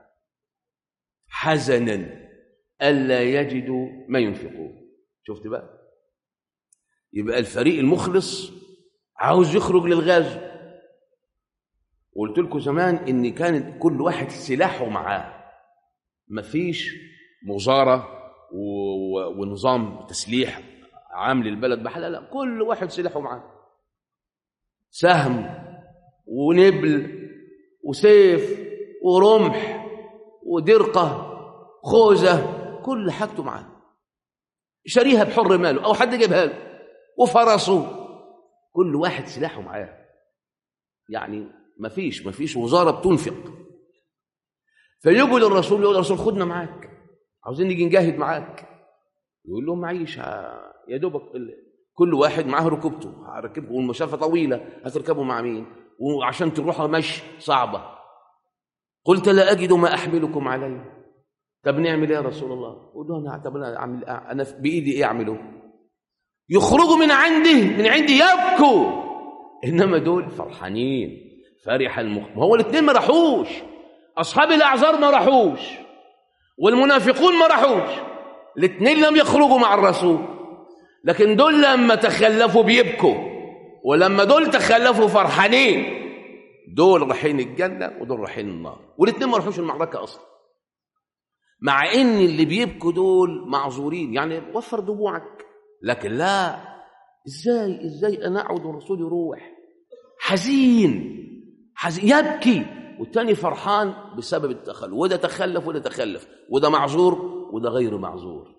A: حزنا الا يجدوا ما ينفقون شفت بقى يبقى الفريق المخلص عاوز يخرج للغزو وقلت لكم زمان ان كانت كل واحد سلاحه معاه مفيش مظاهره ونظام تسليح عام للبلد بحالة لا كل واحد سلاحه معاه سهم ونبل وسيف ورمح ودرقة خوذة كل حاجته معاه شاريها بحر ماله أو حد جابها له وفرسه كل واحد سلاحه معاه يعني ما فيش ما فيش وزارة بتنفق فيجوا للرسول يقول الرسول خدنا معاك عاوزين نيجي نجاهد معاك يقول لهم معيش يا دوبك كل واحد معاه ركوبته هركبكم والمسافة طويلة هتركبوا مع مين وعشان تروحوا مشي صعبة قلت لا أجد ما أحملكم عليه طب نعمل ايه يا رسول الله قول له انا طب انا اعمل انا بايدي ايه اعمله يخرجوا من عنده من عندي يبكوا انما دول فرحانين فرح المخ ما هو الاثنين ما راحوش اصحاب الاعذار ما راحوش والمنافقون ما راحوش الاثنين لم يخرجوا مع الرسول لكن دول لما تخلفوا بيبكوا ولما دول تخلفوا فرحانين دول رايحين الجنه ودول رايحين النار والاثنين ما راحوش المعركه اصلا مع ان اللي بيبكوا دول معذورين يعني وفر دموعك لكن لا ازاي ازاي انا اقعد والرسول يروح حزين حزين يبكي والتاني فرحان بسبب التخلف وده تخلف وده تخلف وده معذور وده غير معذور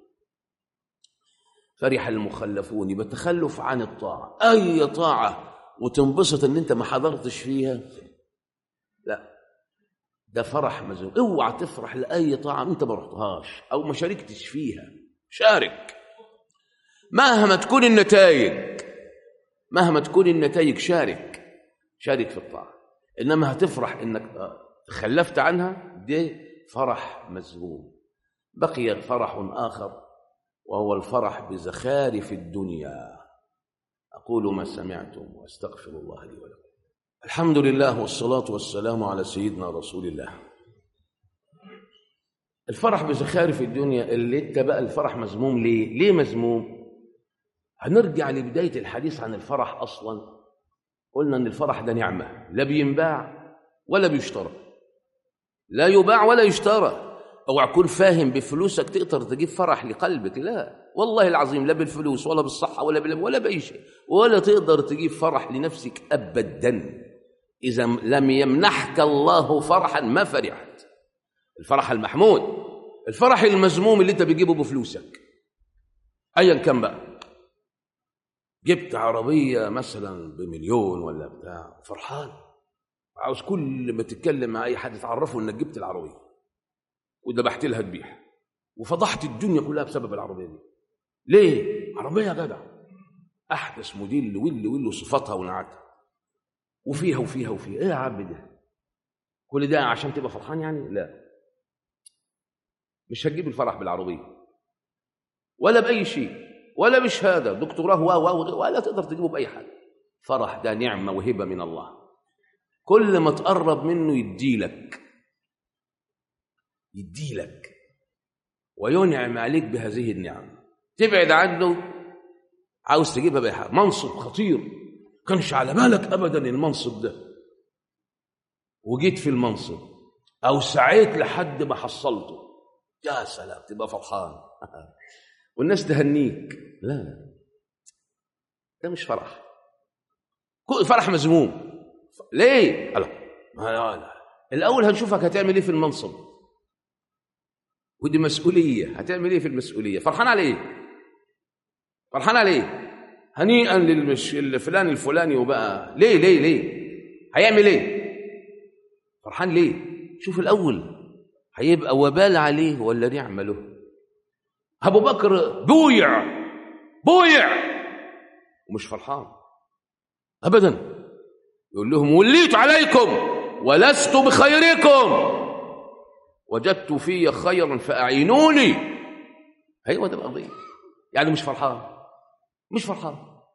A: فرح المخلفون يبقى تخلف عن الطاعة أي طاعة وتنبسط إن أنت ما حضرتش فيها لا ده فرح مزوج اوعى تفرح لأي طاعة أنت ما رحتهاش أو ما شاركتش فيها شارك مهما تكون النتائج مهما تكون النتائج شارك شارك في الطاعة إنما هتفرح إنك تخلفت عنها ده فرح مذموم بقي فرح آخر وهو الفرح بزخارف الدنيا أقول ما سمعتم وأستغفر الله لي ولكم الحمد لله والصلاة والسلام على سيدنا رسول الله الفرح بزخارف الدنيا اللي انت بقى الفرح مذموم ليه ليه مذموم هنرجع لبداية الحديث عن الفرح أصلا قلنا أن الفرح ده نعمة لا بينباع ولا بيشترى لا يباع ولا يشترى اوعى تكون فاهم بفلوسك تقدر تجيب فرح لقلبك لا والله العظيم لا بالفلوس ولا بالصحة ولا بالعلم ولا بأي شيء ولا تقدر تجيب فرح لنفسك أبدا إذا لم يمنحك الله فرحا ما فرحت الفرح المحمود الفرح المذموم اللي انت بتجيبه بفلوسك ايا كان بقى جبت عربية مثلا بمليون ولا بتاع فرحان عاوز كل ما تتكلم مع اي حد تعرفه انك جبت العربية وذبحت لها ذبيحة وفضحت الدنيا كلها بسبب العربية دي ليه؟ عربية يا جدع أحدث موديل ويل ويل وصفاتها ونعاتها وفيها وفيها وفيها إيه يا عم ده؟ كل ده عشان تبقى فرحان يعني؟ لا مش هتجيب الفرح بالعربية ولا بأي شيء ولا بشهادة دكتوراه و ولا تقدر تجيبه بأي حاجة فرح ده نعمة وهبة من الله كل ما تقرب منه يديلك يديلك وينعم عليك بهذه النعم تبعد عنه عاوز تجيبها بأي حاجة منصب خطير كانش على بالك أبدا المنصب ده وجيت في المنصب أو سعيت لحد ما حصلته يا سلام تبقى فرحان والناس تهنيك لا لا ده مش فرح فرح مذموم ليه؟ لا لا لا الأول هنشوفك هتعمل إيه في المنصب ودي مسؤولية هتعمل إيه في المسؤولية فرحان على إيه؟ فرحان على إيه؟ هنيئا للمش... الفلان الفلاني وبقى ليه ليه ليه؟ هيعمل إيه؟ فرحان ليه؟ شوف الأول هيبقى وبال عليه ولا نعمة له أبو بكر بويع بويع ومش فرحان أبدا يقول لهم وليت عليكم ولست بخيركم وجدت في خيرا فأعينوني أيوة ده القضية يعني مش فرحان مش فرحان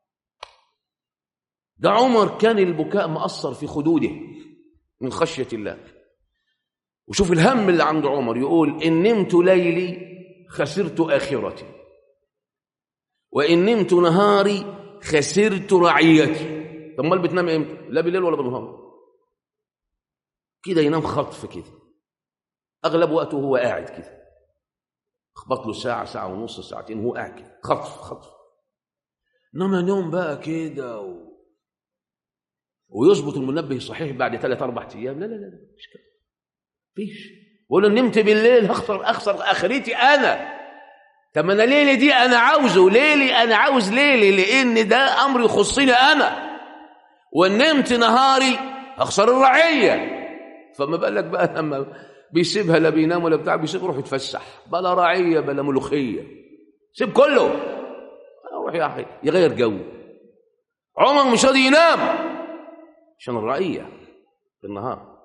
A: ده عمر كان البكاء مأثر في خدوده من خشية الله وشوف الهم اللي عند عمر يقول إن نمت ليلي خسرت آخرتي وإن نمت نهاري خسرت رعيتي طب امال بتنام امتى لا بالليل ولا بالنهار كده ينام خطف كده اغلب وقته هو قاعد كده اخبط له ساعه ساعه ونص ساعتين هو قاعد كده خطف خطف انما نوم بقى كده و... ويظبط المنبه صحيح بعد ثلاث اربع ايام لا لا لا لا مش كده فيش بقول له نمت بالليل هخسر اخسر اخرتي انا طب انا ليلي دي انا عاوزه ليلي انا عاوز ليلي لان ده امر يخصني انا وان نمت نهاري هخسر الرعيه فما بالك بقى لما بيسيبها لا بينام ولا بتاع بيسيب يروح يتفسح بلا رعيه بلا ملوخيه سيب كله روح يا اخي يغير جو عمر مش راضي ينام عشان الرعيه في النهار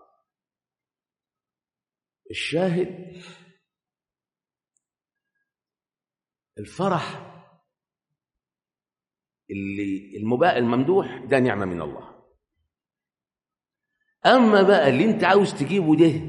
A: الشاهد الفرح اللي المباح الممدوح ده نعمه من الله اما بقى اللي انت عاوز تجيبه ده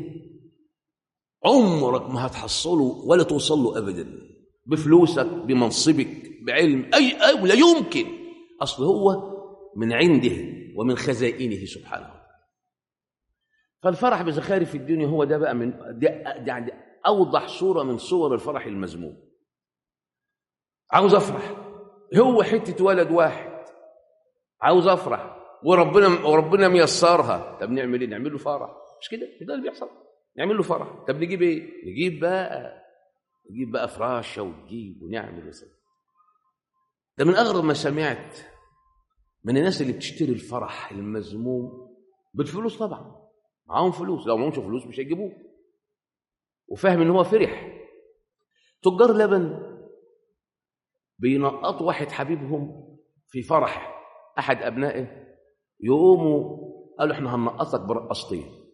A: عمرك ما هتحصله ولا توصل له ابدا بفلوسك بمنصبك بعلم اي, أي لا يمكن اصل هو من عنده ومن خزائنه سبحانه فالفرح بزخارف الدنيا هو ده بقى من ده, ده, ده اوضح صوره من صور الفرح المذموم عاوز افرح هو حته ولد واحد عاوز افرح وربنا وربنا ميسرها طب نعمل ايه نعمل له فرح مش كده ده اللي بيحصل نعمل له فرح طب نجيب ايه نجيب بقى نجيب بقى فراشه ونجيب ونعمل وسوي ده من اغرب ما سمعت من الناس اللي بتشتري الفرح المذموم بالفلوس طبعا معاهم فلوس لو معهمش فلوس مش هيجيبوه وفاهم ان هو فرح تجار لبن بينقطوا واحد حبيبهم في فرح احد ابنائه يقوموا قالوا احنا هننقصك برقصتين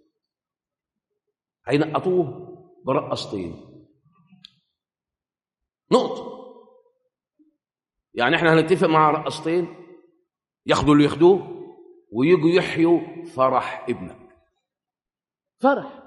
A: هينقطوه برقصتين نقطة يعني احنا هنتفق مع رقصتين ياخدوا اللي ياخدوه ويجوا يحيوا فرح ابنك فرح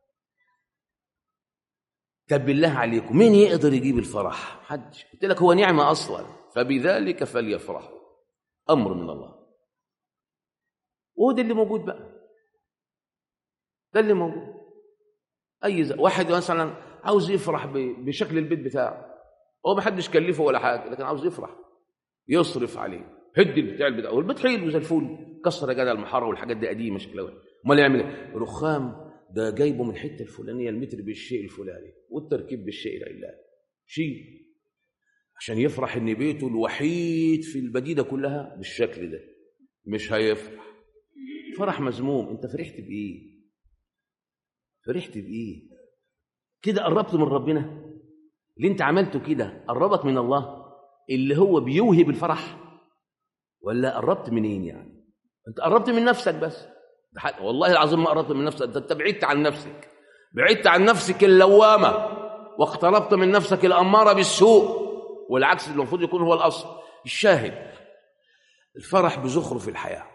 A: طب بالله عليكم مين يقدر يجيب الفرح حدش قلت لك هو نعمة أصلا فبذلك فليفرحوا أمر من الله وده اللي موجود بقى ده اللي موجود أي ز... واحد مثلا عاوز يفرح ب... بشكل البيت بتاعه هو ما حدش كلفه ولا حاجة لكن عاوز يفرح يصرف عليه هد البتاع البتاع والبيت حلو زي الفل كسر يا جدع المحاره والحاجات دي قديمه شكلها امال يعمل ايه؟ رخام ده جايبه من الحته الفلانيه المتر بالشيء الفلاني والتركيب بالشيء العلاني شيء عشان يفرح ان بيته الوحيد في المدينه كلها بالشكل ده مش هيفرح فرح مذموم انت فرحت بايه فرحت بايه كده قربت من ربنا اللي انت عملته كده قربك من الله اللي هو بيوهب الفرح ولا قربت منين يعني انت قربت من نفسك بس والله العظيم ما قربت من نفسك انت بعدت عن نفسك بعدت عن نفسك اللوامه واقتربت من نفسك الاماره بالسوء والعكس اللي المفروض يكون هو الاصل الشاهد الفرح بزخرف الحياه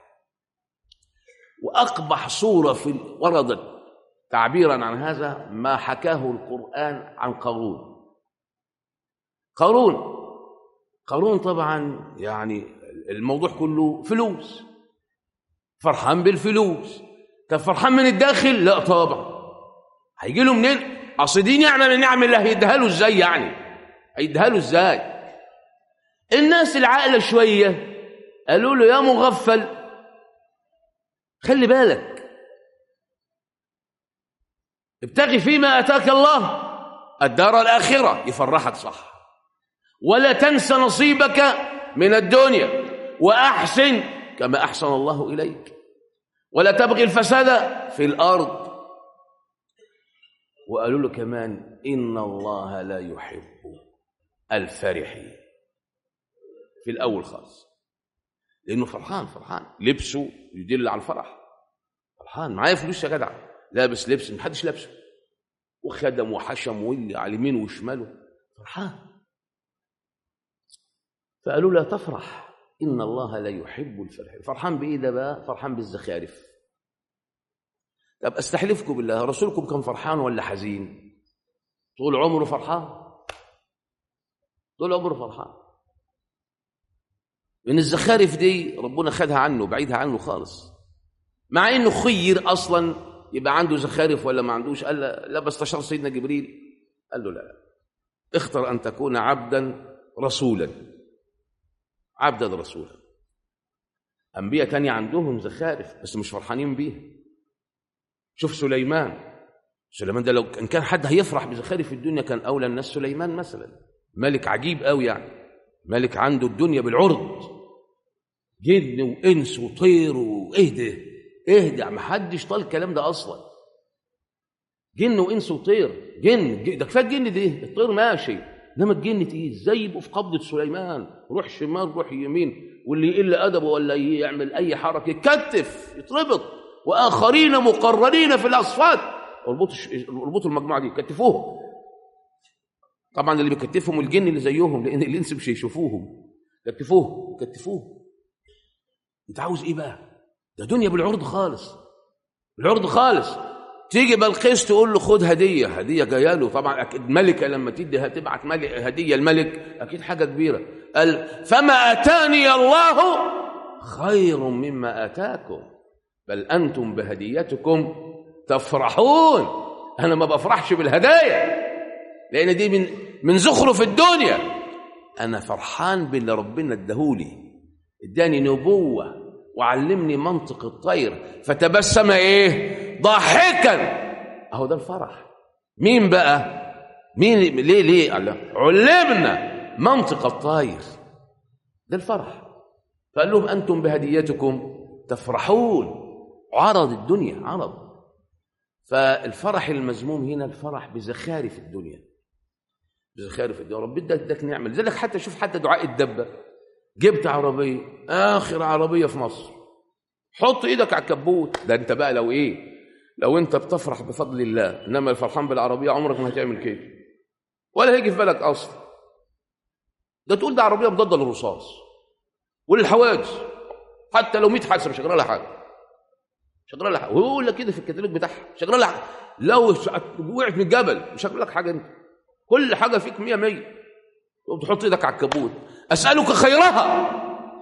A: واقبح صوره في وردت تعبيرا عن هذا ما حكاه القران عن قارون قارون قارون طبعا يعني الموضوع كله فلوس فرحان بالفلوس طب فرحان من الداخل لا طبعا هيجي له منين اصل دي نعمه من نعم الله هيديها له ازاي يعني هيديها له ازاي الناس العاقله شويه قالوا له يا مغفل خلي بالك ابتغي فيما اتاك الله الدار الاخره يفرحك صح ولا تنس نصيبك من الدنيا واحسن كما احسن الله اليك ولا تبغي الفساد في الارض وقالوا له كمان ان الله لا يحب الفرحين في الاول خالص لانه فرحان فرحان لبسه يدل على الفرح فرحان معايا فلوس يا جدع لابس لبس محدش لابسه وخدم وحشم واللي على يمينه وشماله فرحان فقالوا لا تفرح إن الله لا يحب الفرح فرحان بإيه ده بقى فرحان بالزخارف طب أستحلفكم بالله رسولكم كان فرحان ولا حزين طول عمره فرحان طول عمره فرحان من الزخارف دي ربنا خدها عنه بعيدها عنه خالص مع انه خير اصلا يبقى عنده زخارف ولا ما عندوش قال لا, لا بستشار سيدنا جبريل قال له لا, لا اختر ان تكون عبدا رسولا عبدا رسولا انبياء تانية عندهم زخارف بس مش فرحانين بيها شوف سليمان سليمان ده لو ان كان حد هيفرح بزخارف الدنيا كان اولى الناس سليمان مثلا ملك عجيب قوي يعني ملك عنده الدنيا بالعرض جن وانس وطير واهدى اهدى ما حدش طال الكلام ده اصلا جن وانس وطير جن ج- ده كفايه الجن ده الطير ماشي انما الجن تقيل ازاي يبقوا في قبضه سليمان روح شمال روح يمين واللي يقل ادبه ولا يعمل اي حركه يتكتف يتربط واخرين مقررين في الاصفاد اربطوا الش- اربطوا المجموعه دي كتفوهم طبعا اللي بيكتفهم الجن اللي زيهم لان الانس مش هيشوفوهم كتفوهم كتفوهم انت عاوز ايه بقى ده دنيا بالعرض خالص بالعرض خالص تيجي بلقيس تقول له خد هديه هديه جايه له طبعا اكيد ملكه لما تدي هتبعت ملك هديه الملك اكيد حاجه كبيره قال فما اتاني الله خير مما اتاكم بل انتم بهديتكم تفرحون انا ما بفرحش بالهدايا لان دي من من زخرف الدنيا انا فرحان باللي ربنا اداهولي اداني نبوه وعلمني منطق الطير فتبسم ايه ضاحكا اهو ده الفرح مين بقى مين ليه ليه قال له، علمنا منطق الطير ده الفرح فقال لهم انتم بهديتكم تفرحون عرض الدنيا عرض فالفرح المذموم هنا الفرح بزخارف الدنيا بزخارف الدنيا ربنا اداك نعمه لذلك حتى شوف حتى دعاء الدبه جبت عربيه اخر عربيه في مصر حط ايدك على الكبوت ده انت بقى لو ايه لو انت بتفرح بفضل الله انما الفرحان بالعربيه عمرك ما هتعمل كده ولا هيجي في بالك اصلا ده تقول ده عربيه مضاده للرصاص وللحوادث حتى لو 100 حادثه مش هجرى لها حاجه مش هجرى لها حاجه ويقول لك كده في الكتالوج بتاعها مش هجرى لها حاجه لو وقعت من الجبل مش هجرى لك حاجه انت كل حاجه فيك 100 100 وتحط ايدك على الكبوت اسالك خيرها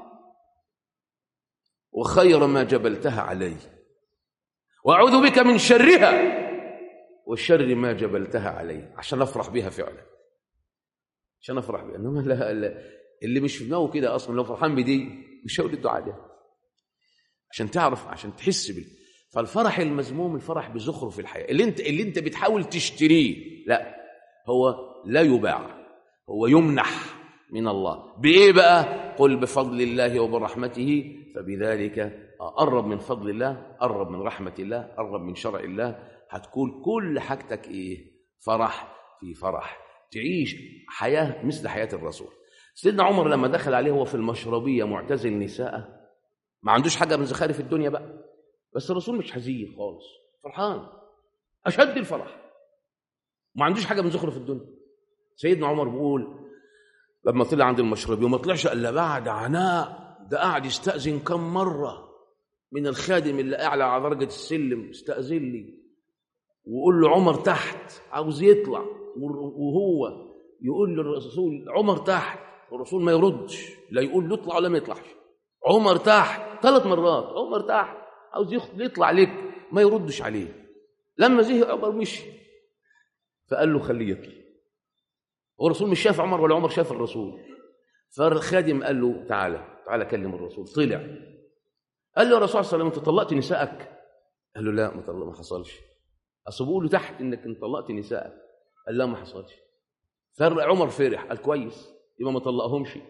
A: وخير ما جبلتها علي واعوذ بك من شرها وشر ما جبلتها علي عشان افرح بها فعلا عشان افرح بها انما لا لا اللي مش في دماغه كده اصلا لو فرحان بدي مش هيقول الدعاء ده عشان تعرف عشان تحس بال فالفرح المذموم الفرح بزخرف الحياه اللي انت اللي انت بتحاول تشتريه لا هو لا يباع هو يمنح من الله بايه بقى قل بفضل الله وبرحمته فبذلك قرب من فضل الله قرب من رحمه الله قرب من شرع الله هتكون كل حاجتك ايه فرح في فرح تعيش حياه مثل حياه الرسول سيدنا عمر لما دخل عليه هو في المشربيه معتزل نساءه ما عندوش حاجه من زخارف الدنيا بقى بس الرسول مش حزين خالص فرحان اشد الفرح ما عندوش حاجه من زخرف الدنيا سيدنا عمر بيقول لما طلع عند المشربيه وما طلعش الا بعد عناء ده قاعد يستاذن كم مره من الخادم اللي اعلى على درجه السلم استاذن لي ويقول له عمر تحت عاوز يطلع وهو يقول للرسول عمر تحت والرسول ما يردش لا يقول له اطلع ولا ما يطلعش عمر تحت ثلاث مرات عمر تحت عاوز يطلع لك ما يردش عليه لما زهق عمر مشي فقال له خليه يطلع هو الرسول مش شاف عمر ولا عمر شاف الرسول فالخادم قال له تعالى تعالى كلم الرسول طلع قال له يا رسول الله صلى الله عليه وسلم انت طلقت نسائك قال له لا ما طلق ما حصلش اصل بيقول له تحت انك انت طلقت نسائك قال لا ما حصلش فعمر فرح قال كويس يبقى ما طلقهمش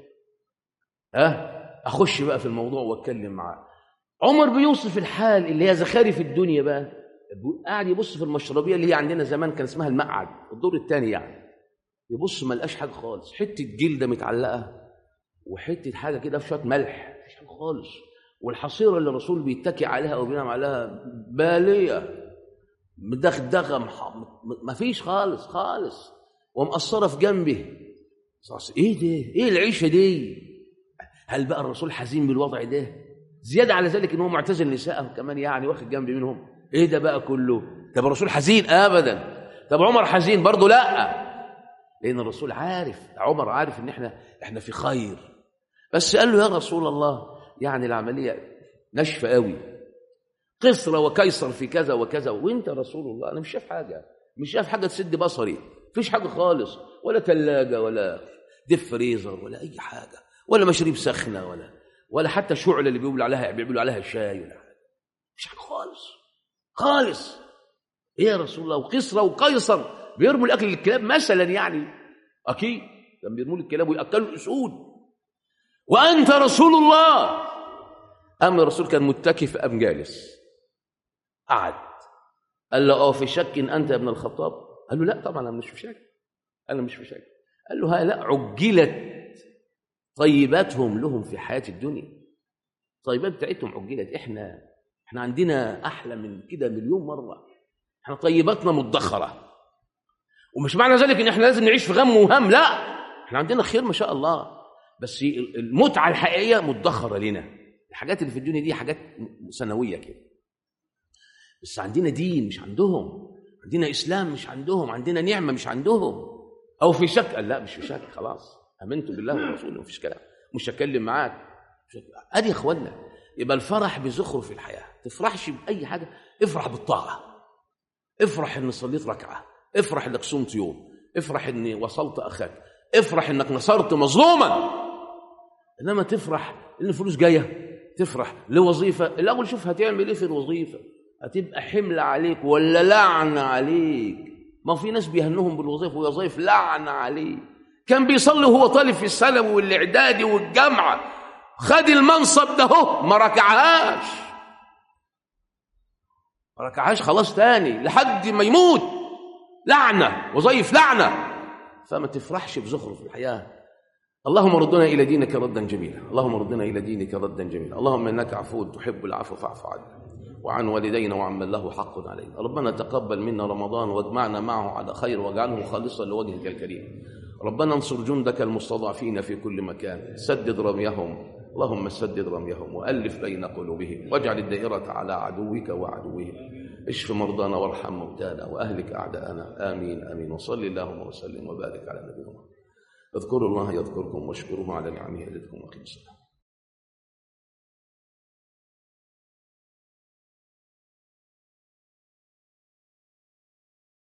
A: ها اخش بقى في الموضوع واتكلم معاه عمر بيوصف الحال اللي هي زخارف الدنيا بقى قاعد يبص في المشربيه اللي هي عندنا زمان كان اسمها المقعد الدور الثاني يعني يبص ما لقاش حاجه خالص حته جلده متعلقه وحته حاجه كده في شويه ملح مفيش حاجه خالص والحصيره اللي الرسول بيتكي عليها او بينام عليها باليه مدغدغه ما فيش خالص خالص ومقصره في جنبه ايه ده ايه العيشه دي هل بقى الرسول حزين بالوضع ده زياده على ذلك ان هو معتزل نساءه كمان يعني واخد جنب منهم ايه ده بقى كله طب الرسول حزين ابدا طب عمر حزين برضه لا لان الرسول عارف عمر عارف ان احنا احنا في خير بس قال له يا رسول الله يعني العمليه ناشفه قوي قصر وكيسر في كذا وكذا وانت رسول الله انا مش شايف حاجه مش شايف حاجه تسد بصري مفيش حاجه خالص ولا ثلاجه ولا ديب فريزر ولا اي حاجه ولا مشاريب سخنه ولا ولا حتى شعلة اللي بيقولوا عليها بيعملوا عليها شاي ولا حاجة مش حاجة خالص خالص ايه يا رسول الله وقسرة وقيصر بيرموا الاكل للكلاب مثلا يعني اكيد كان بيرموا للكلاب وياكلوا الاسود وانت رسول الله أم الرسول كان متكئ فقام جالس قعد قال له اه في شك إن انت يا ابن الخطاب قال له لا طبعا انا مش في شك انا مش في شك قال له لا عجلت طيباتهم لهم في حياه الدنيا طيبات بتاعتهم عجلت احنا احنا عندنا احلى من كده مليون مره احنا طيباتنا مدخره ومش معنى ذلك ان احنا لازم نعيش في غم وهم لا احنا عندنا خير ما شاء الله بس المتعه الحقيقيه مدخره لنا الحاجات اللي في الدنيا دي حاجات سنويه كده بس عندنا دين مش عندهم عندنا اسلام مش عندهم عندنا نعمه مش عندهم او في شك قال لا مش في شك خلاص امنت بالله ورسوله مفيش كلام مش هتكلم معاك ادي يا اخوانا يبقى الفرح بزخرف الحياه تفرحش باي حاجه افرح بالطاعه افرح ان صليت ركعه افرح انك صمت يوم افرح اني وصلت اخاك افرح انك نصرت مظلوما انما تفرح ان الفلوس جايه تفرح لوظيفه الاول شوف هتعمل ايه في الوظيفه هتبقى حمل عليك ولا لعنه عليك ما في ناس بيهنهم بالوظيفه ووظائف لعنه عليه كان بيصلي وهو طالب في الثانوي والاعدادي والجامعه خد المنصب ده هو ما ركعهاش ما ركعهاش خلاص تاني لحد ما يموت لعنه وظيف لعنه فما تفرحش بزخرف الحياه اللهم ردنا الى دينك ردا جميلا اللهم ردنا الى دينك ردا جميلا اللهم انك عفو تحب العفو فاعف عنا وعن والدينا وعن من له حق علينا ربنا تقبل منا رمضان واجمعنا معه على خير واجعله خالصا لوجهك الكريم ربنا انصر جندك المستضعفين في كل مكان سدد رميهم اللهم سدد رميهم والف بين قلوبهم واجعل الدائره على عدوك وعدوهم اشف مرضانا وارحم موتانا واهلك اعداءنا امين امين وصل اللهم وسلم وبارك على نبينا محمد اذكروا الله يذكركم واشكروه على نعمه يزدكم وقيموا الصلاه